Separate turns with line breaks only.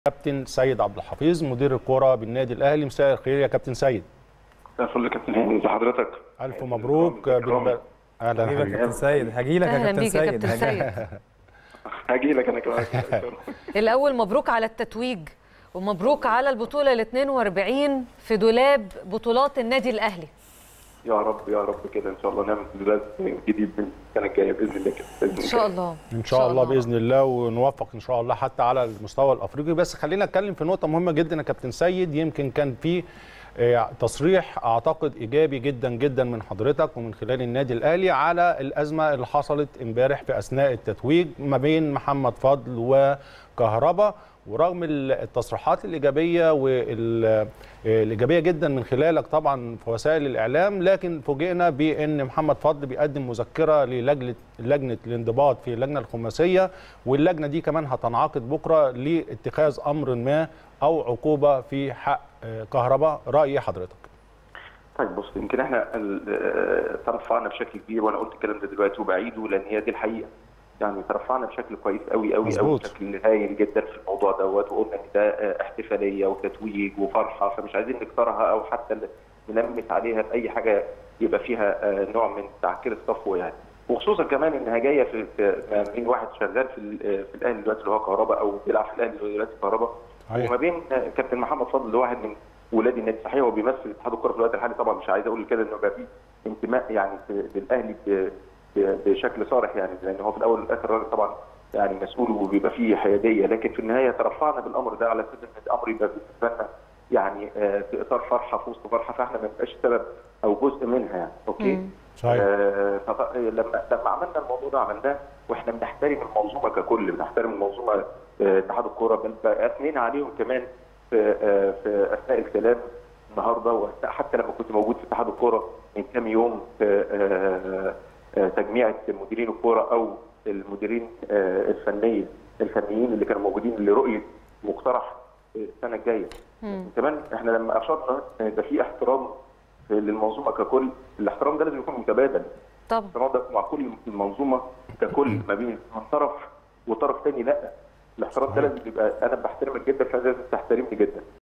كابتن سيد عبد الحفيظ مدير الكرة بالنادي الاهلي مساء الخير يا كابتن سيد
مساء الفل يا كابتن هاني ازي حضرتك
الف مبروك بالنسبه اهلا
حبيبي يا
حبيبي
كابتن سيد هاجي لك يا
اهلا
كابتن
بيك يا
سيد
كابتن
هاجي-
سيد
هاجي لك انا كمان
الاول مبروك على التتويج ومبروك على البطوله ال 42 في دولاب بطولات النادي الاهلي
يا رب يا رب كده ان شاء الله نعمل دولاب جديد من السنه الجايه باذن الله كده بإذن
ان شاء الله
ان شاء الله باذن الله ونوفق ان شاء الله حتى على المستوى الافريقي بس خلينا نتكلم في نقطه مهمه جدا يا كابتن سيد يمكن كان في آه، تصريح اعتقد ايجابي جدا جدا من حضرتك ومن خلال النادي الاهلي على الازمه اللي حصلت امبارح في اثناء التتويج ما بين محمد فضل وكهربا ورغم التصريحات الايجابيه والايجابيه جدا من خلالك طبعا في وسائل الاعلام لكن فوجئنا بان محمد فضل بيقدم مذكره للجنه لجنه الانضباط في اللجنه الخماسيه واللجنه دي كمان هتنعقد بكره لاتخاذ امر ما او عقوبه في حق آه، كهرباء راي حضرتك
طيب بص يمكن احنا ال- آه، ترفعنا بشكل كبير وانا قلت الكلام ده دلوقتي وبعيده لان هي دي الحقيقه يعني ترفعنا بشكل كويس قوي قوي قوي
مظبوط.
بشكل هايل جدا في الموضوع دوت وقلنا ان ده آه، احتفاليه وتتويج وفرحه فمش عايزين نكسرها او حتى نلمس عليها باي حاجه يبقى فيها آه، نوع من تعكير الصفوه يعني وخصوصا كمان انها جايه في في ما بين واحد شغال في ال- آه، في الاهلي دلوقتي اللي هو كهرباء او بيلعب في الاهلي دلوقتي كهرباء
صحيح.
وما بين آه، كابتن محمد فضل اللي واحد من ولاد النادي صحيح هو بيمثل اتحاد الكره في الوقت الحالي طبعا مش عايز اقول كده انه يبقى فيه انتماء يعني في- للاهلي ب- ب- بشكل صارح يعني لان هو في الاول والاخر الراجل طبعا يعني مسؤول وبيبقى فيه حياديه لكن في النهايه ترفعنا بالامر ده على اساس ان الامر يبقى بالنسبه لنا يعني آه، في اطار فرحه في وسط فرحه فاحنا ما نبقاش سبب او جزء منها يعني اوكي
مم.
صحيح
آه، فط- لما لما عملنا الموضوع ده عملناه واحنا بنحترم المنظومه ككل بنحترم المنظومه آه، اتحاد الكوره بل بل اثنينا عليهم كمان في آه، في اثناء الكلام النهارده وأثناء حتى لما كنت موجود في اتحاد الكوره من كام يوم في آه، آه، تجميعه مديرين الكوره او المديرين آه، الفنيه الفنيين اللي كانوا موجودين لرؤيه مقترح السنه الجايه
مم.
كمان احنا لما اشرنا ان يبقى في احترام للمنظومه ككل الاحترام ده لازم يكون متبادل
طبعا
الاحترام ده مع كل المنظومه ككل ما بين من طرف وطرف ثاني لا الاحترام ده
صحيح.
لازم يبقى انا بحترمك جدا فلازم تحترمني جدا